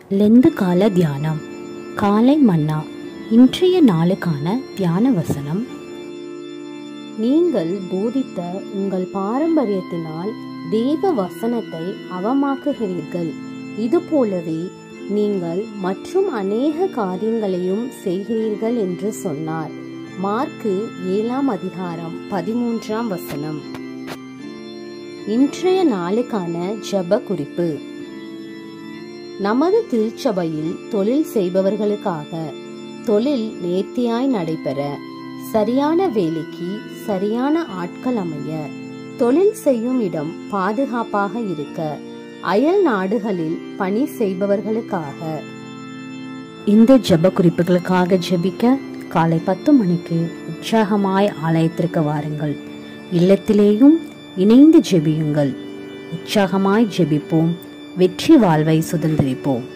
Lent கால தியானம் காலை மன்னா இன்றைய நாளுக்கான தியான வசனம் நீங்கள் போதித்த உங்கள் பாரம்பரியத்தினால் தேவ வசனத்தை அவமாக்குகிறீர்கள் இதுபோலவே நீங்கள் மற்றும் அநேக காரியங்களையும் செய்கிறீர்கள் என்று சொன்னார் மார்க்கு ஏழாம் அதிகாரம் பதிமூன்றாம் வசனம் இன்றைய நாளுக்கான ஜெப குறிப்பு நமது திருச்சபையில் தொழில் செய்பவர்களுக்காக தொழில் நேர்த்தியாய் நடைபெற சரியான வேலைக்கு சரியான ஆட்கள் அமைய தொழில் செய்யும் இடம் பாதுகாப்பாக இருக்க அயல் நாடுகளில் பணி செய்பவர்களுக்காக இந்த ஜெப குறிப்புகளுக்காக ஜெபிக்க காலை பத்து மணிக்கு உற்சாகமாய் ஆலயத்திற்கு வாருங்கள் இல்லத்திலேயும் இணைந்து ஜெபியுங்கள் உற்சாகமாய் ஜெபிப்போம் வெற்றி வாழ்வை சுதந்திரிப்போம்